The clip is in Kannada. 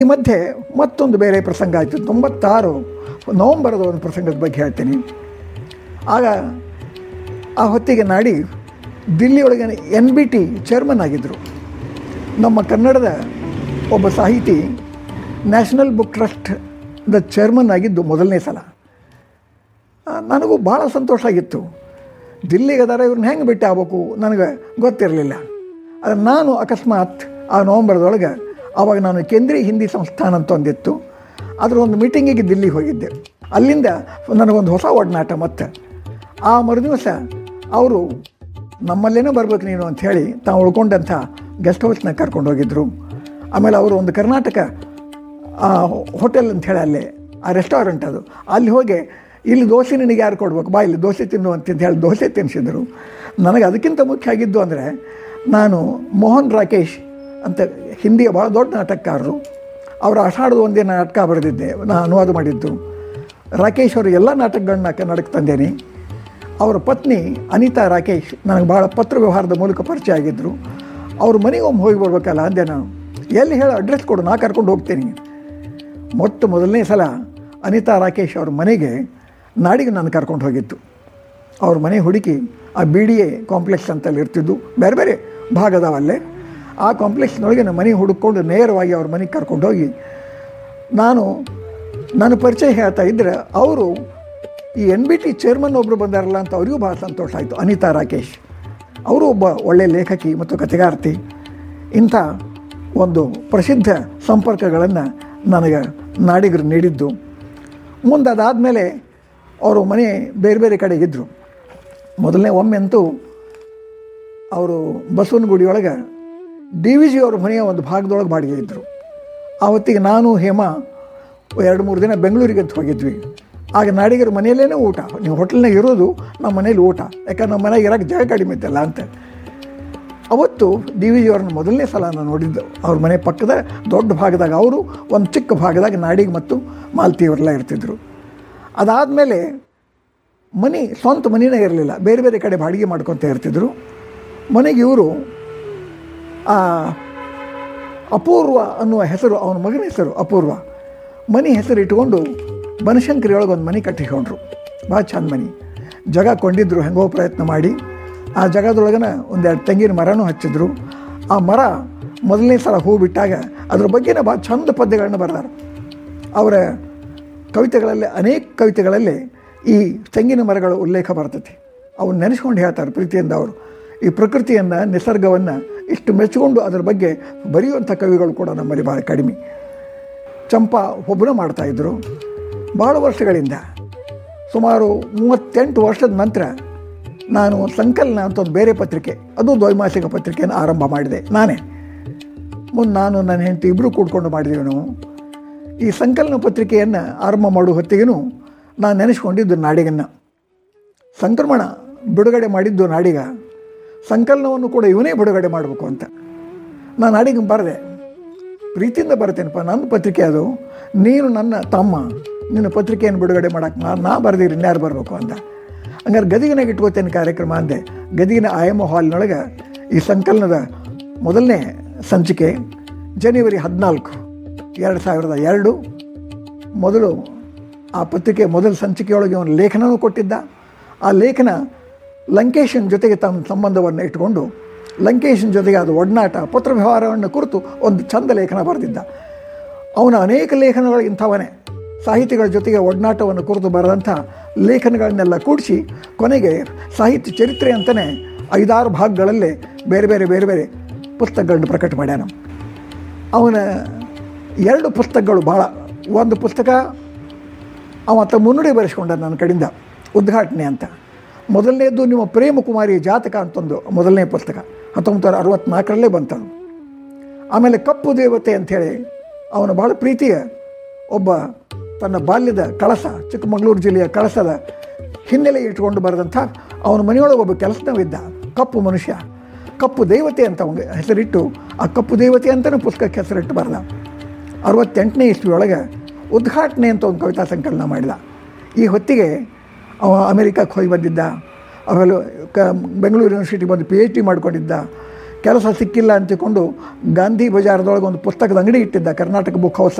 ಈ ಮಧ್ಯೆ ಮತ್ತೊಂದು ಬೇರೆ ಪ್ರಸಂಗ ಆಯಿತು ತೊಂಬತ್ತಾರು ನವಂಬರದ ಒಂದು ಪ್ರಸಂಗದ ಬಗ್ಗೆ ಹೇಳ್ತೀನಿ ಆಗ ಆ ಹೊತ್ತಿಗೆ ನಾಡಿ ದಿಲ್ಲಿಯೊಳಗೆ ಎನ್ ಬಿ ಟಿ ಚೇರ್ಮನ್ ಆಗಿದ್ದರು ನಮ್ಮ ಕನ್ನಡದ ಒಬ್ಬ ಸಾಹಿತಿ ನ್ಯಾಷನಲ್ ಬುಕ್ ಟ್ರಸ್ಟ್ ದ ಚೇರ್ಮನ್ ಆಗಿದ್ದು ಮೊದಲನೇ ಸಲ ಆ, ನನಗೂ ಭಾಳ ಸಂತೋಷ ಆಗಿತ್ತು ದಿಲ್ಲಿಗೆ ಅದಾರ ಇವ್ರನ್ನ ಹೆಂಗೆ ಭೇಟಿ ಆಗ್ಬೇಕು ನನಗೆ ಗೊತ್ತಿರಲಿಲ್ಲ ಆದರೆ ನಾನು ಅಕಸ್ಮಾತ್ ಆ ನವಂಬರ್ದೊಳಗೆ ಆವಾಗ ನಾನು ಕೇಂದ್ರೀಯ ಹಿಂದಿ ಸಂಸ್ಥಾನ ಅಂತ ಒಂದಿತ್ತು ಅದರ ಒಂದು ಮೀಟಿಂಗಿಗೆ ದಿಲ್ಲಿಗೆ ಹೋಗಿದ್ದೆ ಅಲ್ಲಿಂದ ನನಗೊಂದು ಹೊಸ ಒಡನಾಟ ಮತ್ತೆ ಆ ಮರುದಿವಸ ಅವರು ನಮ್ಮಲ್ಲೇನೋ ಬರ್ಬೇಕು ನೀನು ಅಂತ ಹೇಳಿ ತಾವು ಉಳ್ಕೊಂಡಂಥ ಗೆಸ್ಟ್ ಹೌಸ್ನಾಗ ಕರ್ಕೊಂಡು ಹೋಗಿದ್ರು ಆಮೇಲೆ ಅವರು ಒಂದು ಕರ್ನಾಟಕ ಆ ಹೋಟೆಲ್ ಅಂತ ಹೇಳಿ ಅಲ್ಲೇ ಆ ರೆಸ್ಟೋರೆಂಟ್ ಅದು ಅಲ್ಲಿ ಹೋಗಿ ಇಲ್ಲಿ ದೋಸೆ ನಿನಗೆ ಯಾರು ಕೊಡ್ಬೇಕು ಬಾ ಇಲ್ಲಿ ದೋಸೆ ತಿನ್ನು ಅಂತ ಹೇಳಿ ದೋಸೆ ತಿನ್ನಿಸಿದ್ರು ನನಗೆ ಅದಕ್ಕಿಂತ ಮುಖ್ಯ ಆಗಿದ್ದು ಅಂದರೆ ನಾನು ಮೋಹನ್ ರಾಕೇಶ್ ಅಂತ ಹಿಂದಿಯ ಭಾಳ ದೊಡ್ಡ ನಾಟಕಕಾರರು ಅವರ ಆಷಾಢದ ಒಂದೇ ನಾಟಕ ಬರೆದಿದ್ದೆ ನಾನು ಅನುವಾದ ಮಾಡಿದ್ದು ರಾಕೇಶ್ ಅವರು ಎಲ್ಲ ನಾಟಕಗಳನ್ನ ಕನ್ನಡಕ್ಕೆ ತಂದೇನೆ ಅವರ ಪತ್ನಿ ಅನಿತಾ ರಾಕೇಶ್ ನನಗೆ ಭಾಳ ಪತ್ರ ವ್ಯವಹಾರದ ಮೂಲಕ ಪರಿಚಯ ಆಗಿದ್ದರು ಅವ್ರ ಮನೆಗೆ ಒಮ್ಮೆ ಹೋಗಿ ಬರ್ಬೇಕಲ್ಲ ಅಂದೆ ನಾನು ಎಲ್ಲಿ ಹೇಳೋ ಅಡ್ರೆಸ್ ಕೊಡು ನಾ ಕರ್ಕೊಂಡು ಹೋಗ್ತೀನಿ ಮೊಟ್ಟ ಮೊದಲನೇ ಸಲ ಅನಿತಾ ರಾಕೇಶ್ ಅವ್ರ ಮನೆಗೆ ನಾಡಿಗೆ ನಾನು ಕರ್ಕೊಂಡು ಹೋಗಿತ್ತು ಅವ್ರ ಮನೆ ಹುಡುಕಿ ಆ ಬಿ ಡಿ ಎ ಕಾಂಪ್ಲೆಕ್ಸ್ ಅಂತಲ್ಲಿ ಇರ್ತಿದ್ದು ಬೇರೆ ಬೇರೆ ಭಾಗ ಅದಾವಲ್ಲೇ ಆ ಕಾಂಪ್ಲೆಕ್ಸ್ನೊಳಗೆ ನಮ್ಮ ಮನೆ ಹುಡುಕೊಂಡು ನೇರವಾಗಿ ಅವ್ರ ಮನೆಗೆ ಕರ್ಕೊಂಡು ಹೋಗಿ ನಾನು ನನ್ನ ಪರಿಚಯ ಹೇಳ್ತಾ ಇದ್ದರೆ ಅವರು ಈ ಎನ್ ಬಿ ಟಿ ಚೇರ್ಮನ್ ಒಬ್ಬರು ಬಂದಾರಲ್ಲ ಅಂತ ಅವರಿಗೂ ಭಾಳ ಸಂತೋಷ ಆಯಿತು ಅನಿತಾ ರಾಕೇಶ್ ಅವರು ಒಬ್ಬ ಒಳ್ಳೆಯ ಲೇಖಕಿ ಮತ್ತು ಕಥೆಗಾರ್ತಿ ಇಂಥ ಒಂದು ಪ್ರಸಿದ್ಧ ಸಂಪರ್ಕಗಳನ್ನು ನನಗೆ ನಾಡಿಗರು ನೀಡಿದ್ದು ಮುಂದೆ ಅದಾದಮೇಲೆ ಅವರು ಮನೆ ಬೇರೆ ಬೇರೆ ಕಡೆ ಇದ್ದರು ಮೊದಲನೇ ಒಮ್ಮೆ ಅಂತೂ ಅವರು ಬಸವನಗುಡಿ ಒಳಗೆ ಡಿ ವಿ ಜಿ ಅವ್ರ ಮನೆಯ ಒಂದು ಭಾಗದೊಳಗೆ ಬಾಡಿಗೆ ಇದ್ದರು ಆ ಹೊತ್ತಿಗೆ ನಾನು ಹೇಮಾ ಎರಡು ಮೂರು ದಿನ ಬೆಂಗಳೂರಿಗೆ ಅಂತ ಹೋಗಿದ್ವಿ ಆಗ ನಾಡಿಗರ ಮನೆಯಲ್ಲೇ ಊಟ ನೀವು ಹೋಟೆಲ್ನಾಗ ಇರೋದು ನಮ್ಮ ಮನೇಲಿ ಊಟ ಯಾಕಂದ್ರೆ ನಮ್ಮ ಮನೆಗೆ ಇರೋಕ್ಕೆ ಜಾಗ ಕಡಿಮೆ ಇತ್ತಲ್ಲ ಅಂತ ಅವತ್ತು ಡಿ ವಿ ಜಿ ಅವ್ರನ್ನ ಮೊದಲನೇ ಸಲ ನಾನು ನೋಡಿದ್ದು ಅವ್ರ ಮನೆ ಪಕ್ಕದ ದೊಡ್ಡ ಭಾಗದಾಗ ಅವರು ಒಂದು ಚಿಕ್ಕ ಭಾಗದಾಗ ನಾಡಿಗೆ ಮತ್ತು ಮಾಲ್ತಿ ಅವರೆಲ್ಲ ಇರ್ತಿದ್ರು ಅದಾದಮೇಲೆ ಮನೆ ಸ್ವಂತ ಮನೆಯೇ ಇರಲಿಲ್ಲ ಬೇರೆ ಬೇರೆ ಕಡೆ ಬಾಡಿಗೆ ಮಾಡ್ಕೊತ ಇರ್ತಿದ್ರು ಮನೆಗೆ ಇವರು ಆ ಅಪೂರ್ವ ಅನ್ನುವ ಹೆಸರು ಅವನ ಮಗನ ಹೆಸರು ಅಪೂರ್ವ ಮನೆ ಹೆಸರು ಇಟ್ಕೊಂಡು ಬನಶಂಕರಿ ಒಳಗೆ ಒಂದು ಮನೆ ಕಟ್ಟಿಕೊಂಡ್ರು ಭಾಳ ಚಂದ ಮನೆ ಜಾಗ ಕೊಂಡಿದ್ರು ಹೆಂಗೋ ಪ್ರಯತ್ನ ಮಾಡಿ ಆ ಜಾಗದೊಳಗನ ಒಂದೆರಡು ತೆಂಗಿನ ಮರನೂ ಹಚ್ಚಿದ್ರು ಆ ಮರ ಮೊದಲನೇ ಸಲ ಹೂ ಬಿಟ್ಟಾಗ ಅದ್ರ ಬಗ್ಗೆನೇ ಭಾಳ ಚಂದ ಪದ್ಯಗಳನ್ನ ಬರೆದಾರ ಅವರ ಕವಿತೆಗಳಲ್ಲಿ ಅನೇಕ ಕವಿತೆಗಳಲ್ಲಿ ಈ ತೆಂಗಿನ ಮರಗಳ ಉಲ್ಲೇಖ ಬರ್ತೈತಿ ಅವ್ರು ನೆನೆಸ್ಕೊಂಡು ಹೇಳ್ತಾರೆ ಪ್ರೀತಿಯಿಂದ ಅವರು ಈ ಪ್ರಕೃತಿಯನ್ನು ನಿಸರ್ಗವನ್ನು ಇಷ್ಟು ಮೆಚ್ಚಿಕೊಂಡು ಅದರ ಬಗ್ಗೆ ಬರೆಯುವಂಥ ಕವಿಗಳು ಕೂಡ ನಮ್ಮಲ್ಲಿ ಭಾಳ ಕಡಿಮೆ ಚಂಪಾ ಒಬ್ಬರು ಮಾಡ್ತಾಯಿದ್ರು ಭಾಳ ವರ್ಷಗಳಿಂದ ಸುಮಾರು ಮೂವತ್ತೆಂಟು ವರ್ಷದ ನಂತರ ನಾನು ಸಂಕಲನ ಅಂತ ಒಂದು ಬೇರೆ ಪತ್ರಿಕೆ ಅದು ದ್ವೈಮಾಸಿಕ ಪತ್ರಿಕೆಯನ್ನು ಆರಂಭ ಮಾಡಿದೆ ನಾನೇ ಮುಂದೆ ನಾನು ನನ್ನ ಹೆಂಡತಿ ಇಬ್ಬರು ಕೂಡ್ಕೊಂಡು ಮಾಡಿದ್ದೀವಿ ನಾವು ಈ ಸಂಕಲನ ಪತ್ರಿಕೆಯನ್ನು ಆರಂಭ ಮಾಡುವ ಹೊತ್ತಿಗೆನೂ ನಾನು ನೆನೆಸ್ಕೊಂಡಿದ್ದು ನಾಡಿಗನ್ನು ಸಂಕ್ರಮಣ ಬಿಡುಗಡೆ ಮಾಡಿದ್ದು ನಾಡಿಗ ಸಂಕಲನವನ್ನು ಕೂಡ ಇವನೇ ಬಿಡುಗಡೆ ಮಾಡಬೇಕು ಅಂತ ನಾನು ನಾಡಿಗೆ ಬರೆದೆ ಪ್ರೀತಿಯಿಂದ ಬರ್ತೇನಪ್ಪ ನನ್ನ ಪತ್ರಿಕೆ ಅದು ನೀನು ನನ್ನ ತಮ್ಮ ನಿನ್ನ ಪತ್ರಿಕೆಯನ್ನು ಬಿಡುಗಡೆ ಮಾಡಕ್ಕೆ ನಾ ನಾ ಬರ್ದಿರಿ ಇನ್ಯಾರು ಬರಬೇಕು ಅಂತ ಹಂಗಾರೆ ಗದಿಗಿನಾಗ ಇಟ್ಕೋತೇನೆ ಕಾರ್ಯಕ್ರಮ ಅಂದೆ ಗದಿಗಿನ ಆಯಮ ಹಾಲ್ನೊಳಗೆ ಈ ಸಂಕಲನದ ಮೊದಲನೇ ಸಂಚಿಕೆ ಜನವರಿ ಹದಿನಾಲ್ಕು ಎರಡು ಸಾವಿರದ ಎರಡು ಮೊದಲು ಆ ಪತ್ರಿಕೆ ಮೊದಲ ಸಂಚಿಕೆಯೊಳಗೆ ಒಂದು ಲೇಖನವೂ ಕೊಟ್ಟಿದ್ದ ಆ ಲೇಖನ ಲಂಕೇಶನ್ ಜೊತೆಗೆ ತಮ್ಮ ಸಂಬಂಧವನ್ನು ಇಟ್ಟುಕೊಂಡು ಲಂಕೇಶನ್ ಜೊತೆಗೆ ಅದು ಒಡನಾಟ ಪತ್ರ ವ್ಯವಹಾರವನ್ನು ಕುರಿತು ಒಂದು ಚಂದ ಲೇಖನ ಬರೆದಿದ್ದ ಅವನ ಅನೇಕ ಲೇಖನಗಳು ಇಂಥವನೇ ಸಾಹಿತಿಗಳ ಜೊತೆಗೆ ಒಡನಾಟವನ್ನು ಕುರಿತು ಬರೆದಂಥ ಲೇಖನಗಳನ್ನೆಲ್ಲ ಕೂಡಿಸಿ ಕೊನೆಗೆ ಸಾಹಿತ್ಯ ಚರಿತ್ರೆ ಅಂತಲೇ ಐದಾರು ಭಾಗಗಳಲ್ಲಿ ಬೇರೆ ಬೇರೆ ಬೇರೆ ಬೇರೆ ಪುಸ್ತಕಗಳನ್ನು ಪ್ರಕಟ ಮಾಡ್ಯಾನ ಅವನ ಎರಡು ಪುಸ್ತಕಗಳು ಭಾಳ ಒಂದು ಪುಸ್ತಕ ಅವತ್ತ ಮುನ್ನುಡಿ ಬರೆಸ್ಕೊಂಡ ನನ್ನ ಕಡೆಯಿಂದ ಉದ್ಘಾಟನೆ ಅಂತ ಮೊದಲನೇದು ನಿಮ್ಮ ಪ್ರೇಮ ಕುಮಾರಿ ಜಾತಕ ಅಂತಂದು ಮೊದಲನೇ ಪುಸ್ತಕ ಹತ್ತೊಂಬತ್ತು ನೂರ ಅರವತ್ತ್ನಾಲ್ಕರಲ್ಲೇ ಬಂತದು ಆಮೇಲೆ ಕಪ್ಪು ದೇವತೆ ಅಂಥೇಳಿ ಅವನ ಭಾಳ ಪ್ರೀತಿಯ ಒಬ್ಬ ತನ್ನ ಬಾಲ್ಯದ ಕಳಸ ಚಿಕ್ಕಮಗಳೂರು ಜಿಲ್ಲೆಯ ಕಳಸದ ಹಿನ್ನೆಲೆ ಇಟ್ಕೊಂಡು ಬರೆದಂಥ ಅವನ ಮನೆಯೊಳಗೆ ಒಬ್ಬ ಕೆಲಸದವಿದ್ದ ಕಪ್ಪು ಮನುಷ್ಯ ಕಪ್ಪು ದೇವತೆ ಅಂತ ಅವನಿಗೆ ಹೆಸರಿಟ್ಟು ಆ ಕಪ್ಪು ದೇವತೆ ಅಂತಲೇ ಪುಸ್ತಕಕ್ಕೆ ಹೆಸರಿಟ್ಟು ಬರೆದ ಅರವತ್ತೆಂಟನೇ ಇಸ್ವಿಯೊಳಗೆ ಉದ್ಘಾಟನೆ ಅಂತ ಒಂದು ಕವಿತಾ ಸಂಕಲನ ಮಾಡಿದ ಈ ಹೊತ್ತಿಗೆ ಅವ ಅಮೆರಿಕಕ್ಕೆ ಹೋಗಿ ಬಂದಿದ್ದ ಆಮೇಲೆ ಕ ಬೆಂಗಳೂರು ಯೂನಿವರ್ಸಿಟಿ ಬಂದು ಪಿ ಎಚ್ ಡಿ ಮಾಡ್ಕೊಂಡಿದ್ದ ಕೆಲಸ ಸಿಕ್ಕಿಲ್ಲ ಅಂತಿಕೊಂಡು ಗಾಂಧಿ ಬಜಾರದೊಳಗೆ ಒಂದು ಪುಸ್ತಕದ ಅಂಗಡಿ ಇಟ್ಟಿದ್ದ ಕರ್ನಾಟಕ ಬುಕ್ ಹೌಸ್